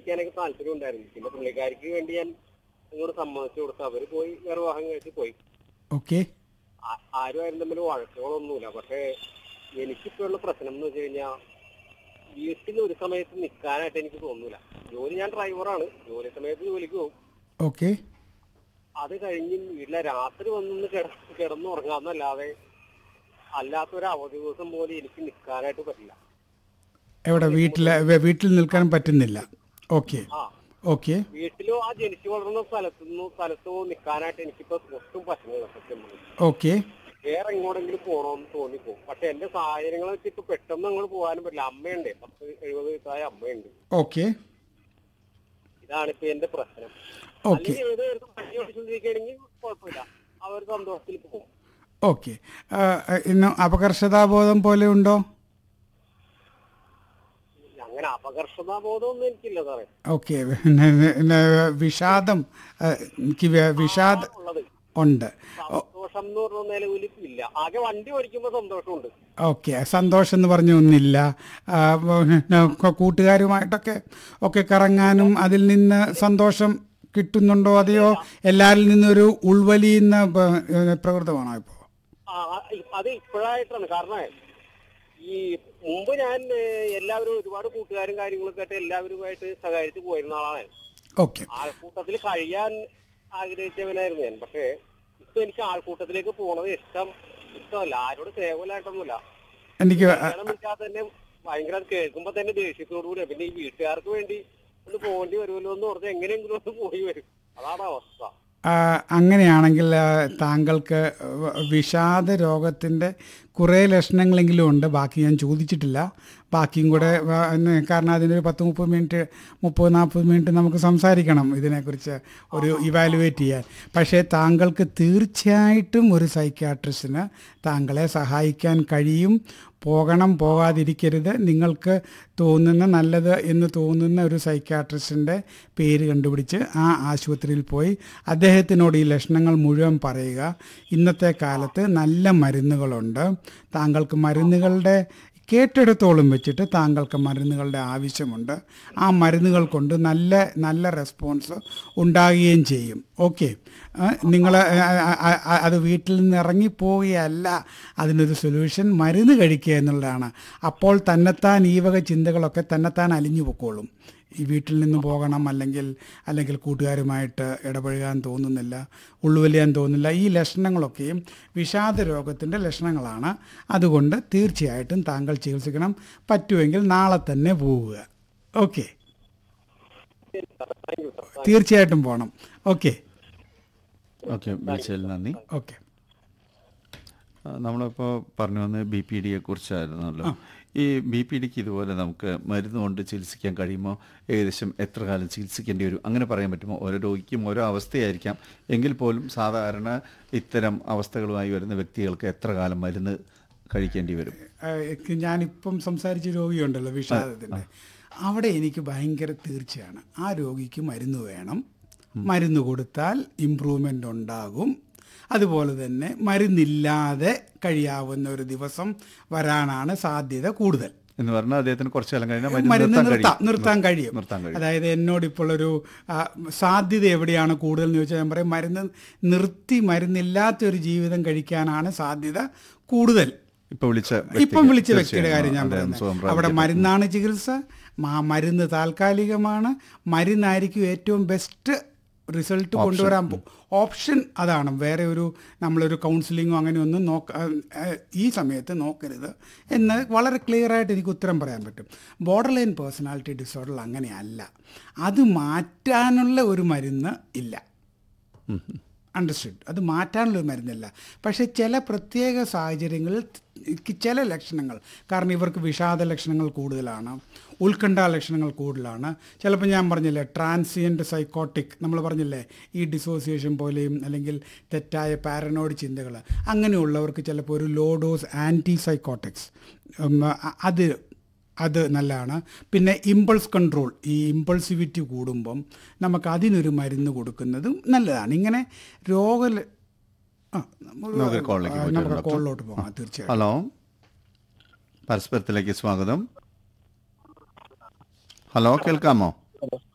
കഴിക്കാനൊക്കെ താല്പര്യം ഉണ്ടായിരുന്നു പിന്നെ പുള്ളിക്കാരിക്ക് വേണ്ടി ഞാൻ ഇങ്ങോട്ട് സമ്മതിച്ചു കൊടുത്തു അവര് പോയി വേറെ വിവാഹം കഴിച്ച് പോയി ഓക്കെ ആ- ആരും ആരും തമ്മിൽ വഴക്കുകളൊന്നുമില്ല പക്ഷേ എനിക്കിപ്പോ ഉള്ള പ്രശ്നം എന്ന് വെച്ച് കഴിഞ്ഞാൽ വീട്ടിൽ ഒരു സമയത്ത് നിൽക്കാനായിട്ട് എനിക്ക് തോന്നൂല ജോലി ഞാൻ ഡ്രൈവറാണ് ജോലി സമയത്ത് ജോലിക്ക് പോകും ഓക്കെ അത് കഴിഞ്ഞ് വീട്ടിലെ രാത്രി വന്നൊന്ന് കിട കിടന്നുറങ്ങാന്നല്ലാതെ അല്ലാത്തൊരു അവധി ദിവസം പോലെ എനിക്ക് നിൽക്കാനായിട്ട് പറ്റില്ല എവിടെ വീട്ടിൽ വീട്ടിൽ നിൽക്കാൻ പറ്റുന്നില്ല ഓക്കെ ആ ഓക്കെ വീട്ടിലോ ആ ജനിച്ചു വളർന്ന സ്ഥലത്തുനിന്നോ സ്ഥലത്തോ നിൽക്കാനായിട്ട് എനിക്കിപ്പോ ഒട്ടും പറ്റുന്നില്ല സത്യം പറഞ്ഞാൽ. ഓക്കെ വേറെ എങ്ങോടെങ്കിലും പോകണമെന്ന് തോന്നിപ്പോകും പക്ഷെ എന്റെ സാഹചര്യങ്ങൾ വെച്ച് ഇപ്പൊ പെട്ടെന്ന് അങ്ങോട്ട് പോകാനും പറ്റില്ല അമ്മയുണ്ട് പത്ത് എഴുപത് വയസ്സായ അമ്മയുണ്ട് ഓക്കെ ഇതാണ് ഇപ്പൊ എന്റെ പ്രശ്നം ഓക്കെ അല്ലെങ്കിൽ ഏത് പേർക്ക് പണി ഓടിച്ചോണ്ടിരിക്കുകയാണെങ്കിൽ കുഴപ്പമില്ല അവർ സന്തോഷത്തിൽ പോകും ഓക്കെ ഇന്ന് അപകർഷതാബോധം പോലെ ഉണ്ടോ അങ്ങനെ അപകർഷതാബോധമൊന്നും എനിക്കില്ല സാറേ ഓക്കെ പിന്നെ പിന്നെ വിഷാദം ആ, എനിക്ക് വി- വിഷാദ ഉള്ളത് ഉണ്ട് സന്തോഷം എന്ന് പറഞ്ഞ നിലവിൽ ഇല്ല ആകെ വണ്ടി ഓടിക്കുമ്പോ സന്തോഷമുണ്ട് ഓക്കെ സന്തോഷം എന്ന് പറഞ്ഞ ഒന്നില്ല ആ, പിന്നെ കൂട്ടുകാരുമായിട്ടൊക്കെ ഒക്കെ കറങ്ങാനും അതിൽ നിന്ന് സന്തോഷം കിട്ടുന്നുണ്ടോ അതെയോ എല്ലാവരിൽ നിന്നൊരു ഉൾവലിയുന്ന പ- പ്രകൃതമാണോ ഇപ്പോൾ ആ, ആ, അത് ഇപ്പോഴായിട്ടാണ് കാരണം ഈ മുമ്പ് ഞാൻ ഏഹ്, എല്ലാവരും ഒരുപാട് കൂട്ടുകാരും കാര്യങ്ങളൊക്കെ ആയിട്ട് എല്ലാവരുമായിട്ട് സഹകരിച്ച് പോയിരുന്ന ആളാണ് ഓക്കെ ആൾക്കൂട്ടത്തിൽ കഴിയാൻ ആഗ്രഹിച്ചവനായിരുന്നു ഞാൻ പക്ഷേ ഇപ്പൊ എനിക്ക് ആൾക്കൂട്ടത്തിലേക്ക് പോണത് ഇഷ്ടം ഇഷ്ടമല്ല ആരോട് സേവലായിട്ടൊന്നുമില്ല എനിക്ക് കല്യാണം തന്നെ ഭയങ്കര കേൾക്കുമ്പോ തന്നെ ദേഷ്യത്തോടു കൂടിയാ പിന്നെ ഈ വീട്ടുകാർക്ക് വേണ്ടി ഒന്ന് പോകേണ്ടി വരുമല്ലോ എന്ന് പറഞ്ഞ് എങ്ങനെയെങ്കിലും ഒന്ന് പോയി വരും അതാണ് അവസ്ഥ ആ, അങ്ങനെയാണെങ്കിൽ ആ, താങ്കൾക്ക് വ- വിഷാദ രോഗത്തിൻ്റെ കുറേ ലക്ഷണങ്ങളെങ്കിലും ഉണ്ട് ബാക്കി ഞാൻ ചോദിച്ചിട്ടില്ല ബാക്കിയും കൂടെ വ- എന്ന് കാരണം അതിനൊരു പത്ത് മുപ്പത് മിനിറ്റ് മുപ്പത് നാൽപ്പത് മിനിറ്റ് നമുക്ക് സംസാരിക്കണം ഇതിനെക്കുറിച്ച് ഒരു ഇവാലുവേറ്റ് ചെയ്യാൻ പക്ഷേ താങ്കൾക്ക് തീർച്ചയായിട്ടും ഒരു സൈക്യാട്രിസ്റ്റിന് താങ്കളെ സഹായിക്കാൻ കഴിയും പോകണം പോകാതിരിക്കരുത് നിങ്ങൾക്ക് തോന്നുന്ന നല്ലത് എന്ന് തോന്നുന്ന ഒരു സൈക്യാട്രിസ്റ്റിൻ്റെ പേര് കണ്ടുപിടിച്ച് ആ ആശുപത്രിയിൽ പോയി അദ്ദേഹത്തിനോട് ഈ ലക്ഷണങ്ങൾ മുഴുവൻ പറയുക ഇന്നത്തെ കാലത്ത് നല്ല മരുന്നുകളുണ്ട് താങ്കൾക്ക് മരുന്നുകളുടെ കേട്ടെടുത്തോളം വെച്ചിട്ട് താങ്കൾക്ക് മരുന്നുകളുടെ ആവശ്യമുണ്ട് ആ മരുന്നുകൾ കൊണ്ട് നല്ല നല്ല റെസ്പോൺസ് ഉണ്ടാകുകയും ചെയ്യും ഓക്കെ നിങ്ങൾ അത് വീട്ടിൽ നിന്ന് ഇറങ്ങിപ്പോവുകയല്ല അതിനൊരു സൊല്യൂഷൻ മരുന്ന് കഴിക്കുക എന്നുള്ളതാണ് അപ്പോൾ തന്നെത്താൻ ഈ വക ചിന്തകളൊക്കെ തന്നെത്താൻ അലിഞ്ഞു പൊക്കോളും ഈ വീട്ടിൽ നിന്ന് പോകണം അല്ലെങ്കിൽ അല്ലെങ്കിൽ കൂട്ടുകാരുമായിട്ട് ഇടപഴകാൻ തോന്നുന്നില്ല ഉള്ളുവലിയാൻ തോന്നുന്നില്ല ഈ ലക്ഷണങ്ങളൊക്കെയും വിഷാദ രോഗത്തിൻ്റെ ലക്ഷണങ്ങളാണ് അതുകൊണ്ട് തീർച്ചയായിട്ടും താങ്കൾ ചികിത്സിക്കണം പറ്റുമെങ്കിൽ നാളെ തന്നെ പോവുക ഓക്കെ തീർച്ചയായിട്ടും പോകണം ഓക്കെ ഓക്കെ വിളിച്ചതിൽ നന്ദി ഓക്കെ ആ, നമ്മളിപ്പോൾ പറഞ്ഞു വന്ന് ബി പി ഡിയെ കുറിച്ചായിരുന്നല്ലോ ഈ ബി പി ഡിക്ക് ഇതുപോലെ നമുക്ക് മരുന്ന് കൊണ്ട് ചികിത്സിക്കാൻ കഴിയുമോ ഏകദേശം എത്ര കാലം ചികിത്സിക്കേണ്ടി വരും അങ്ങനെ പറയാൻ പറ്റുമോ ഓരോ രോഗിക്കും ഓരോ അവസ്ഥയായിരിക്കാം എങ്കിൽ പോലും സാധാരണ ഇത്തരം അവസ്ഥകളുമായി വരുന്ന വ്യക്തികൾക്ക് എത്ര കാലം മരുന്ന് കഴിക്കേണ്ടി വരും ഏഹ് ഞാനിപ്പം സംസാരിച്ച രോഗിയുണ്ടല്ലോ വിഷാദത്തിൻ്റെ അവിടെ എനിക്ക് ഭയങ്കര തീർച്ചയാണ് ആ രോഗിക്ക് മരുന്ന് വേണം മരുന്ന് കൊടുത്താൽ ഇമ്പ്രൂവ്മെൻ്റ് ഉണ്ടാകും അതുപോലെ തന്നെ മരുന്നില്ലാതെ കഴിയാവുന്ന ഒരു ദിവസം വരാനാണ് സാധ്യത കൂടുതൽ എന്ന് പറഞ്ഞാൽ അദ്ദേഹത്തിന് കുറച്ച് കാലം കഴിഞ്ഞാൽ മരുന്ന് മരുന്ന് നിർത്താൻ നിർത്താം കഴിയും നിർത്താൻ കഴിയും നിർത്താൻ കഴിയും അതായത് എന്നോട് ഇപ്പോൾ ഒരു ആ, സാധ്യത എവിടെയാണ് കൂടുതൽ എന്ന് ചോദിച്ചാൽ ഞാൻ പറയും മരുന്ന് നിർത്തി മരുന്നില്ലാത്തൊരു ജീവിതം കഴിക്കാനാണ് സാധ്യത കൂടുതൽ ഇപ്പൊ വിളിച്ച ഇപ്പം വ്യക്തിക്ക് വിളിച്ച വ്യക്തിയുടെ കാര്യം ഞാൻ അദ്ദേഹം സുഖം പറയുന്നത് അവിടെ പ്രാപിക്കട്ടെ. മരുന്നാണ് ചികിത്സ മാ മരുന്ന് താൽക്കാലികമാണ് മരുന്നായിരിക്കും ഏറ്റവും ബെസ്റ്റ് റിസൾട്ട് കൊണ്ടുവരാൻ പോ ഓപ്ഷൻ അതാണ് വേറെ ഒരു നമ്മളൊരു കൗൺസിലിങ്ങോ അങ്ങനെ ഒന്നും നോക്ക ഏഹ് ഈ സമയത്ത് നോക്കരുത് എന്ന് വളരെ ക്ലിയർ ആയിട്ട് എനിക്ക് ഉത്തരം പറയാൻ പറ്റും ബോർഡർ ലൈൻ പേഴ്സണാലിറ്റി ഡിസോർഡർ അങ്ങനെയല്ല അത് മാറ്റാനുള്ള ഒരു മരുന്ന് ഇല്ല അണ്ടർസ്റ്റുഡ് അത് മാറ്റാനുള്ള ഒരു മരുന്നല്ല പക്ഷേ ചില പ്രത്യേക സാഹചര്യങ്ങളിൽ എനിക്ക് ചില ലക്ഷണങ്ങൾ കാരണം ഇവർക്ക് വിഷാദ ലക്ഷണങ്ങൾ കൂടുതലാണ് ഉത്കണ്ഠ ലക്ഷണങ്ങൾ കൂടുതലാണ് ചിലപ്പോൾ ഞാൻ പറഞ്ഞില്ലേ ട്രാൻസിയൻ്റ് സൈക്കോട്ടിക് നമ്മൾ പറഞ്ഞില്ലേ ഈ ഡിസോസിയേഷൻ പോലെയും അല്ലെങ്കിൽ തെറ്റായ പാരനോയിഡ് ചിന്തകൾ അങ്ങനെയുള്ളവർക്ക് ചിലപ്പോൾ ഒരു ലോ ഡോസ് ആൻറ്റി സൈക്കോട്ടിക്സ് അത് അത് നല്ലതാണ് പിന്നെ ഇമ്പൾസ് കൺട്രോൾ ഈ ഇമ്പൾസിവിറ്റി കൂടുമ്പം നമുക്ക് അതിനൊരു മരുന്ന് കൊടുക്കുന്നതും നല്ലതാണ് ഇങ്ങനെ രോഗ ആ, നമുക്ക് നമുക്ക് കോളിലേക്ക് ആ, പോയിട്ട് നമുക്ക് ഡോക്ടർ. കോളിലോട്ട് പോകാം തീർച്ചയായും ഹലോ പരസ്പരത്തിലേക്ക് സ്വാഗതം ഹലോ കേൾക്കാമോ